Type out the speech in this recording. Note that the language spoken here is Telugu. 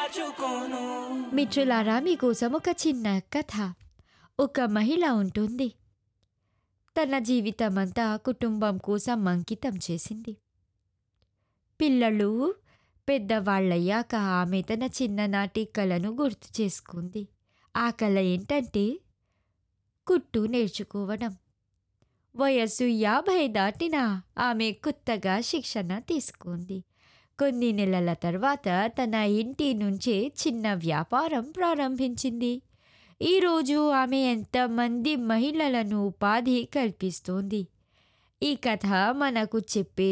దాచుకోను మిత్రులారా మీకోసం ఒక చిన్న కథ ఒక మహిళ ఉంటుంది తన జీవితమంతా కుటుంబం కోసం అంకితం చేసింది పిల్లలు పెద్దవాళ్ళయ్యాక ఆమె తన చిన్ననాటి కళను గుర్తు చేసుకుంది ఆ కళ ఏంటంటే కుట్టు నేర్చుకోవడం వయస్సు యాభై దాటిన ఆమె కొత్తగా శిక్షణ తీసుకుంది కొన్ని నెలల తర్వాత తన ఇంటి నుంచే చిన్న వ్యాపారం ప్రారంభించింది ఈరోజు ఆమె ఎంతమంది మహిళలను ఉపాధి కల్పిస్తోంది ఈ కథ మనకు చెప్పే